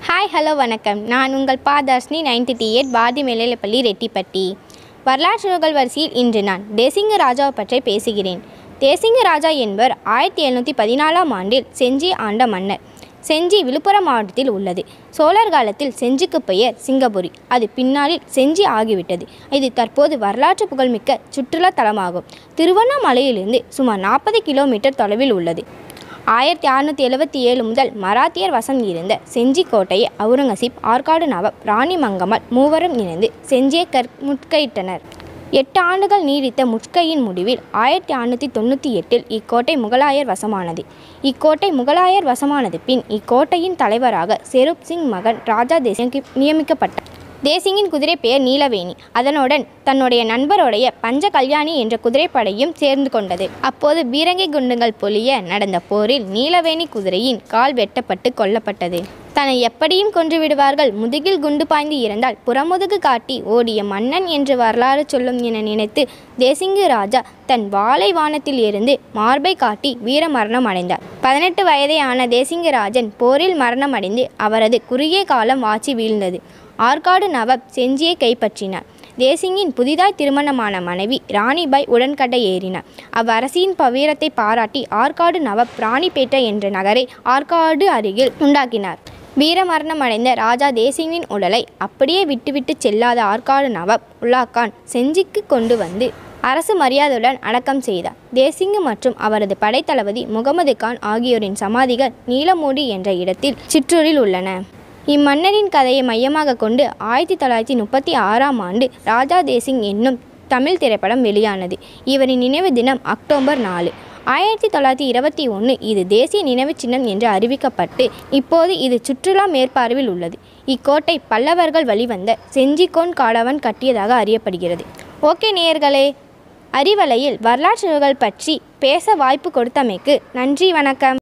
hi hello வணக்கம் நான் உங்கள் பாதர்ஷினி நைன்டி டி எயிட் பாரதி மேல்நிலைப்பள்ளி ரெட்டிப்பட்டி வரலாற்று நூல்கள் வரிசையில் இன்று நான் தேசிங்க ராஜாவை பற்றி பேசுகிறேன் தேசிங்க ராஜா என்பவர் ஆயிரத்தி எழுநூற்றி பதினாலாம் ஆண்டில் செஞ்சி ஆண்ட மன்னர் செஞ்சி விழுப்புரம் மாவட்டத்தில் உள்ளது சோழர் காலத்தில் செஞ்சிக்கு பெயர் சிங்கபுரி அது பின்னாளில் செஞ்சி ஆகிவிட்டது இது தற்போது வரலாற்று புகழ்மிக்க சுற்றுலா தலமாகும் திருவண்ணாமலையிலிருந்து சுமார் நாற்பது கிலோமீட்டர் தொலைவில் உள்ளது ஆயிரத்தி அறுநூற்றி எழுபத்தி ஏழு முதல் மராத்தியர் வசம் இருந்த செஞ்சி கோட்டையை அவுரங்கசீப் ஆற்காடு நவாப் ராணி மங்கம்மாள் மூவரும் இணைந்து செஞ்சியை கற் முற்றுகையிட்டனர் எட்டு ஆண்டுகள் நீடித்த முற்றுகையின் முடிவில் ஆயிரத்தி அறுநூற்றி தொண்ணூற்றி எட்டில் இக்கோட்டை முகலாயர் வசமானது இக்கோட்டை முகலாயர் வசமானது பின் இக்கோட்டையின் தலைவராக செரூப் சிங் மகன் ராஜா தேசிங் நியமிக்கப்பட்டார் தேசிங்கின் குதிரை பெயர் நீலவேணி அதனுடன் தன்னுடைய நண்பருடைய பஞ்ச கல்யாணி என்ற குதிரைப்படையும் சேர்ந்து கொண்டது அப்போது பீரங்கி குண்டுகள் பொழிய நடந்த போரில் நீலவேணி குதிரையின் கால் வெட்டப்பட்டு கொல்லப்பட்டது தன்னை எப்படியும் கொன்று விடுவார்கள் முதுகில் குண்டு பாய்ந்து இறந்தால் புறமுதுகு காட்டி ஓடிய மன்னன் என்று வரலாறு சொல்லும் என நினைத்து தேசிங்கு ராஜா தன் வாளை வானத்தில் இருந்து மார்பை காட்டி வீர மரணம் அடைந்தார் பதினெட்டு வயதே ஆன தேசிங்கராஜன் போரில் மரணமடைந்து அவரது குறுகிய காலம் ஆட்சி வீழ்ந்தது ஆற்காடு நவாப் செஞ்சியை கைப்பற்றினார் தேசிங்கின் புதிதாய் திருமணமான மனைவி ராணிபாய் உடன்கட்டை ஏறினார் அவ்வரசியின் பவீரத்தை பாராட்டி ஆற்காடு நவாப் ராணிப்பேட்டை என்ற நகரை ஆற்காடு அருகில் உண்டாக்கினார் வீரமரணம் அடைந்த ராஜா தேசிங்கின் உடலை அப்படியே விட்டுவிட்டு செல்லாத ஆற்காடு நவாப் உல்லாகான் செஞ்சிக்கு கொண்டு வந்து அரசு மரியாதையுடன் அடக்கம் செய்தார் தேசிங்கு மற்றும் அவரது படைத்தளபதி முகமது கான் ஆகியோரின் சமாதிகள் நீலமூடி என்ற இடத்தில் சிற்றூரில் உள்ளன இம்மன்னரின் கதையை மையமாக கொண்டு ஆயிரத்தி தொள்ளாயிரத்தி முப்பத்தி ஆறாம் ஆண்டு ராஜா தேசிங் என்னும் தமிழ் திரைப்படம் வெளியானது இவரின் நினைவு தினம் அக்டோபர் நாலு ஆயிரத்தி தொள்ளாயிரத்தி இருபத்தி ஒன்று இது தேசிய நினைவுச் சின்னம் என்று அறிவிக்கப்பட்டு இப்போது இது சுற்றுலா மேற்பார்வையில் உள்ளது இக்கோட்டை பல்லவர்கள் வழிவந்த செஞ்சிக்கோன் காலவன் கட்டியதாக அறியப்படுகிறது ஓகே நேயர்களே அறிவலையில் வரலாற்று நூல்கள் பற்றி பேச வாய்ப்பு கொடுத்தமைக்கு நன்றி வணக்கம்